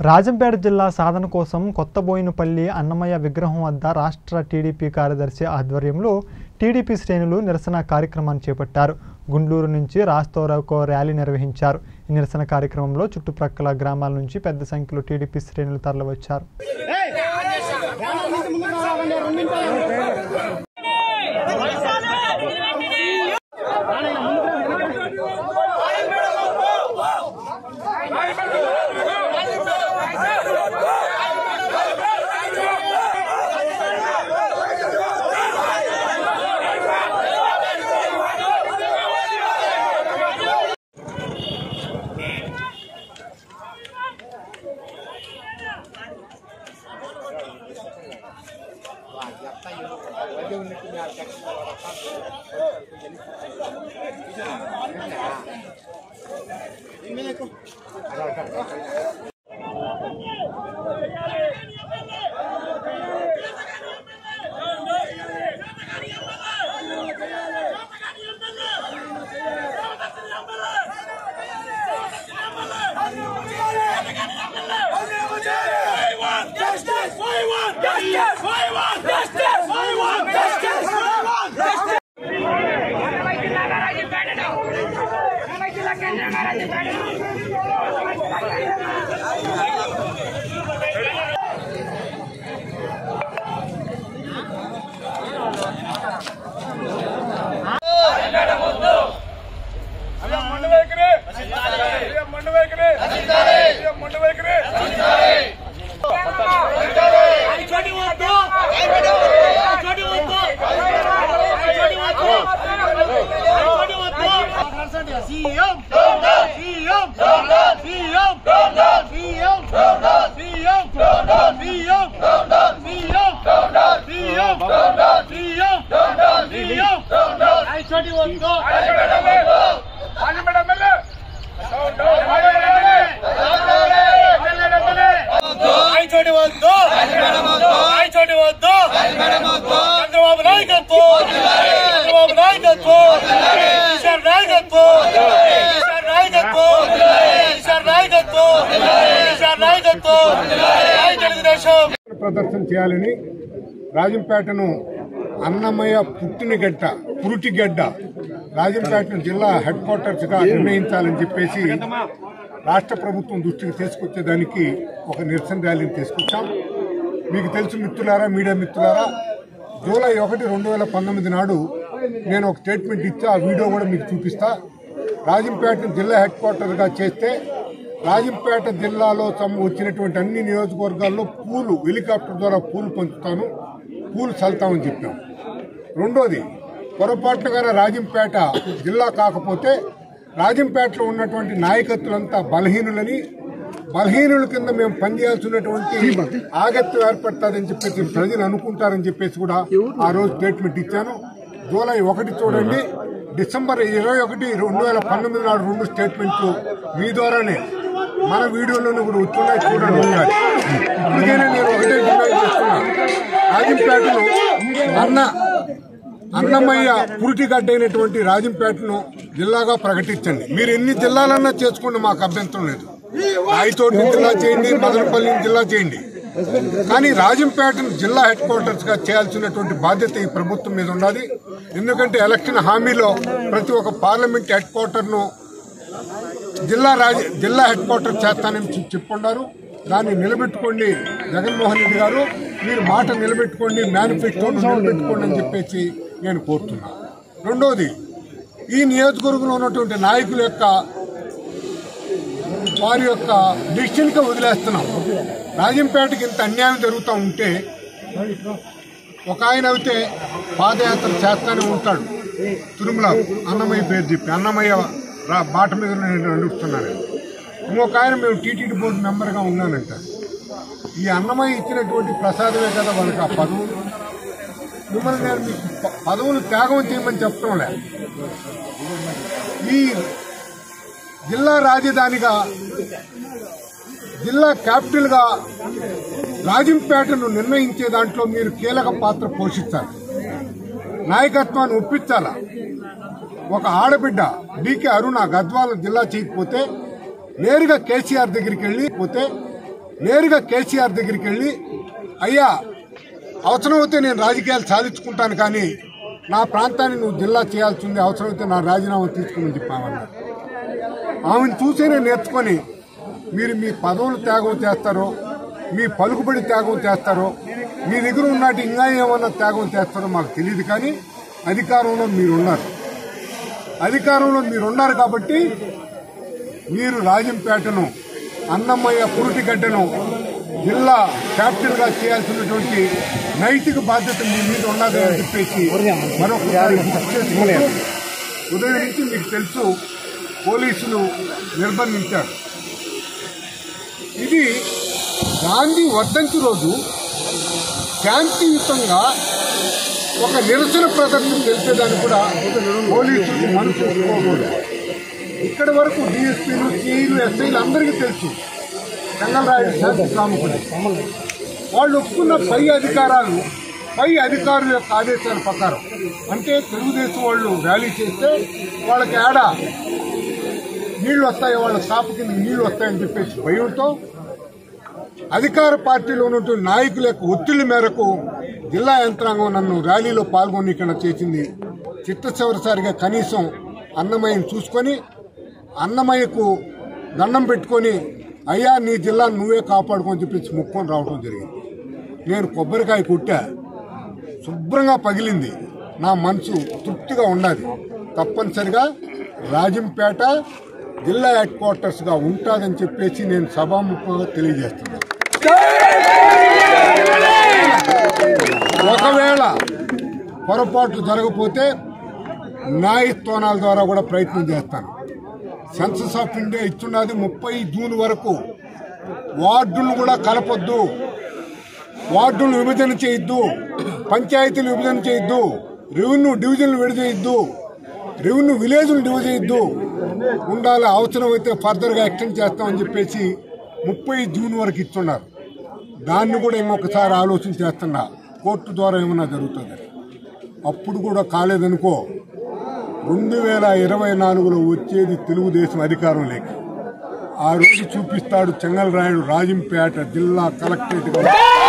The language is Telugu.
రాజంపేట జిల్లా సాధన కోసం కొత్తబోయినపల్లి అన్నమయ్య విగ్రహం వద్ద రాష్ట్ర టీడీపీ కార్యదర్శి ఆధ్వర్యంలో టీడీపీ శ్రేణులు నిరసన కార్యక్రమాన్ని చేపట్టారు గుండ్లూరు నుంచి రాస్తోరాకు ర్యాలీ నిర్వహించారు ఈ నిరసన కార్యక్రమంలో చుట్టుప్రక్కల గ్రామాల నుంచి పెద్ద సంఖ్యలో టీడీపీ శ్రేణులు తరలివచ్చారు Justice! We want justice! We want justice! We want justice! We want justice! CM మండు వైఖరి సీఎం మండు వైఖరి సీఎం మండు వైఖరి CM CM CM CM CM CM CM CM CM ఐ చోటి వద్దు పార్లమెంట్ ఎమ్మెల్యే ఐ చోటి వద్దు ఐ చోటి వద్దు చంద్రబాబు నాయకత్వం చంద్రబాబు నాయకత్వం ఈశ్వర్ నాయకత్వం ఈశ్వర్ నాయకత్వం ఈశ్వర్ నాయకత్వం ఈశ్వర్ నాయకత్వం జై తెలుగుదేశం ప్రదర్శన చేయాలని రాజంపేటను అన్నమయ్య పుట్టినగడ్డ పురుటిగడ్డ రాజంపేటను జిల్లా హెడ్ క్వార్టర్స్ గా నిర్ణయించాలని చెప్పేసి రాష్ట్ర ప్రభుత్వం దృష్టికి తీసుకొచ్చేదానికి ఒక నిరసన ర్యాలీని తీసుకొచ్చాం మీకు తెలుసు మిత్రులారా మీడియా మిత్రులారా జూలై ఒకటి రెండు వేల పంతొమ్మిది నాడు నేను ఒక స్టేట్మెంట్ ఇచ్చి ఆ వీడియో కూడా మీకు చూపిస్తా రాజంపేటను జిల్లా హెడ్ క్వార్టర్గా చేస్తే రాజంపేట జిల్లాలో సమ వచ్చినటువంటి అన్ని నియోజకవర్గాల్లో పూలు హెలికాప్టర్ ద్వారా పూలు పంచుతాను పూలు చల్తామని చెప్పాం రెండోది పొరపాటుగా రాజంపేట జిల్లా కాకపోతే రాజంపేటలో ఉన్నటువంటి నాయకత్వులంతా బలహీనులని బలహీనుల కింద మేము పనిచేయాల్సినటువంటి ఆగత్యం ఏర్పడుతుందని చెప్పేసి ప్రజలు అనుకుంటారని చెప్పేసి కూడా ఆ రోజు స్టేట్మెంట్ ఇచ్చాను జూలై ఒకటి చూడండి డిసెంబర్ ఇరవై ఒకటి రెండు వేల పంతొమ్మిది నాడు రెండు స్టేట్మెంట్లు మీ ద్వారానే మన వీడియోలోనే కూడా వచ్చున్నాయి చూడండి ఒకసారి. ఇప్పటికైనా నేను ఒకటే డిమాండ్ చేస్తున్నా రాజంపేటలో అన్న అన్నమయ్య పురిటిగడ్డ అయినటువంటి రాజంపేటను జిల్లాగా ప్రకటించండి మీరు ఎన్ని జిల్లాలన్నా చేసుకోండి మాకు అభ్యంతరం లేదు రాయచోటిని జిల్లా చేయండి మదనపల్లిని జిల్లా చేయండి కానీ రాజంపేటను జిల్లా హెడ్ క్వార్టర్స్ గా చేయాల్సినటువంటి బాధ్యత ఈ ప్రభుత్వం మీద ఉన్నది ఎందుకంటే ఎలక్షన్ హామీలో ప్రతి ఒక్క పార్లమెంట్ హెడ్ క్వార్టర్ ను జిల్లా రాజ జిల్లా హెడ్ క్వార్టర్ చేస్తానని చె- చెప్పున్నారు దాన్ని నిలబెట్టుకోండి జగన్మోహన్ రెడ్డి గారు మీరు మాట నిలబెట్టుకోండి మేనిఫెస్టోను నిలబెట్టుకోండి అని చెప్పేసి నేను కోరుతున్నాను రెండోది ఈ నియోజకవర్గంలో ఉన్నటువంటి నాయకుల యొక్క వారి యొక్క డిసిషన్కి వదిలేస్తున్నాం రాజంపేటకి ఇంత అన్యాయం జరుగుతూ ఉంటే ఒక ఆయన అయితే పాదయాత్ర చేస్తానే ఉంటాడు తిరుమల అన్నమయ్య పేరు చెప్పి అన్నమయ్య రా- బాట మీద నేను నడుస్తున్నాను ఇంకొక ఆయన మేము టీటీడీ బోర్డు మెంబర్గా ఉన్నానంట ఈ అన్నమయ్య ఇచ్చినటువంటి ప్రసాదమే కదా వాళ్ళకి ఆ పదవులు మిమ్మల్ని నేను మీకు ప- పదవులు త్యాగం చేయమని చెప్పడం లే ఈ జిల్లా రాజధానిగా జిల్లా క్యాపిటల్గా రాజంపేటను నిర్ణయించే దాంట్లో మీరు కీలక పాత్ర పోషిస్తారు నాయకత్వాన్ని ఒప్పించాలా ఒక ఆడబిడ్డ డీకే అరుణ గద్వాల జిల్లా చేయకపోతే నేరుగా కేసీఆర్ దగ్గరికి వెళ్ళి పోతే నేరుగా కేసీఆర్ దగ్గరికి వెళ్ళి అయ్యా అవసరమైతే నేను రాజకీయాలు సాధించుకుంటాను కానీ నా ప్రాంతాన్ని నువ్వు జిల్లా చేయాల్సింది అవసరమైతే నా రాజీనామా తీసుకుని చెప్పామన్నారు ఆమెను చూసేనే నేర్చుకొని మీరు మీ పదవులు త్యాగం చేస్తారో మీ పలుకుబడి త్యాగం చేస్తారో మీ దగ్గర ఉన్నట్టు ఇంకా ఏమన్నా త్యాగం చేస్తారో మాకు తెలియదు కానీ అధికారంలో మీరున్నారు అధికారంలో మీరున్నారు కాబట్టి మీరు రాజంపేటను అన్నమయ్య పురుటిగడ్డను జిల్లా క్యాపిటల్ గా చేయాల్సినటువంటి నైతిక బాధ్యత మీ మీద ఉన్నది అని చెప్పేసి మరొకసారి గుర్తు చేసుకుంటూ ఉదయం నుంచి మీకు తెలుసు పోలీసులు నిర్బంధించారు ఇది గాంధీ వర్ధంతి రోజు శాంతియుతంగా ఒక నిరసన ప్రదర్శన తెలిపేదాన్ని కూడా పోలీసులు మనసు ఒప్పుకోకూడదు ఇక్కడి వరకు డిఎస్పీలు సిఐలు ఎస్ఐలు అందరికీ తెలుసు చెంగలరాయుడు శాంతి కాముకుడు వాళ్ళు ఒప్పుకున్న పై అధికారాలు పై అధికారుల యొక్క ఆదేశాల ప్రకారం అంటే తెలుగుదేశం వాళ్ళు ర్యాలీ చేస్తే వాళ్ళకి ఏడా నీళ్లు వస్తాయి వాళ్ళ షాపు కింద నీళ్లు వస్తాయని చెప్పేసి భయంతో అధికార పార్టీలో ఉన్నటువంటి నాయకుల యొక్క ఒత్తిళ్ల మేరకు జిల్లా యంత్రాంగం నన్ను ర్యాలీలో పాల్గొనికుండా చేసింది చిట్ట చివరిసారిగా కనీసం అన్నమయ్యను చూసుకొని అన్నమయ్యకు దండం పెట్టుకొని అయ్యా నీ జిల్లా నువ్వే కాపాడుకొని చెప్పేసి ముక్కొని రావడం జరిగింది నేను కొబ్బరికాయ కొట్టా శుభ్రంగా పగిలింది నా మనసు తృప్తిగా ఉన్నది తప్పనిసరిగా రాజంపేట జిల్లా హెడ్ క్వార్టర్స్ గా ఉంటుందని చెప్పేసి నేను సభాముఖంగా తెలియజేస్తున్నాను ఒకవేళ పొరపాట్లు జరగకపోతే న్యాయస్థానాల ద్వారా కూడా ప్రయత్నం చేస్తాను సెన్సస్ ఆఫ్ ఇండియా ఇచ్చున్నది ముప్పై జూన్ వరకు వార్డులు కూడా కలపొద్దు వార్డులు విభజన చేయొద్దు పంచాయతీలు విభజన చేయొద్దు రెవెన్యూ డివిజన్లు విడదీయొద్దు రెవెన్యూ విలేజ్లు డివిజన్ చేయొద్దు ఉండాలి అవసరమైతే ఫర్దర్గా ఎక్స్టెండ్ చేస్తామని చెప్పేసి ముప్పై జూన్ వరకు ఇస్తున్నారు దాన్ని కూడా ఇంకొకసారి ఆలోచన చేస్తున్నా కోర్టు ద్వారా ఏమన్నా జరుగుతుంది అప్పుడు కూడా కాలేదనుకో రెండు వేల ఇరవై నాలుగులో వచ్చేది తెలుగుదేశం అధికారం లేక ఆ రోజు చూపిస్తాడు చెంగల్రాయుడు రాజంపేట జిల్లా కలెక్టరేట్ గా